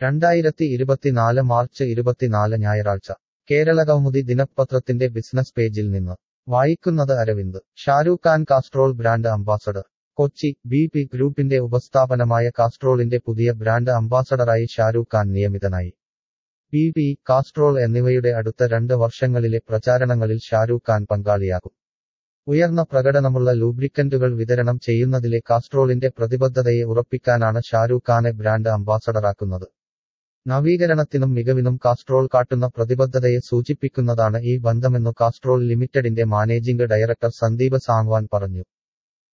രണ്ടായിരത്തി ഇരുപത്തിനാല് മാർച്ച് ഇരുപത്തിനാല് ഞായറാഴ്ച കേരളകൗമുദി ദിനപത്രത്തിന്റെ ബിസിനസ് പേജിൽ നിന്ന് വായിക്കുന്നത് Aravind Shahrukh Khan Castrol brand ambassador Kochi B P ഗ്രൂപ്പിന്റെ ഉപസ്ഥാപനമായ കാസ്ട്രോളിന്റെ പുതിയ ബ്രാൻഡ് അംബാസഡറായി ഷാരൂഖ് ഖാൻ നിയമിതനായി ബി പി കാസ്ട്രോൾ എന്നിവയുടെ അടുത്ത രണ്ട് വർഷങ്ങളിലെ പ്രചാരണങ്ങളിൽ ഷാരൂഖ് ഖാൻ പങ്കാളിയാകും ഉയർന്ന പ്രകടനമുള്ള ലൂബ്രിക്കന്റുകൾ വിതരണം ചെയ്യുന്നതിലെ കാസ്ട്രോളിന്റെ പ്രതിബദ്ധതയെ ഉറപ്പിക്കാനാണ് ഷാരൂഖ് ഖാനെ ബ്രാൻഡ് അംബാസഡറാക്കുന്നത് നവീകരണത്തിനും മികവിനും കാസ്ട്രോൾ കാട്ടുന്ന പ്രതിബദ്ധതയെ സൂചിപ്പിക്കുന്നതാണ് ഈ ബന്ധമെന്നു കാസ്ട്രോൾ ലിമിറ്റഡിന്റെ മാനേജിംഗ് ഡയറക്ടർ സന്ദീപ് സാങ്വാൻ പറഞ്ഞു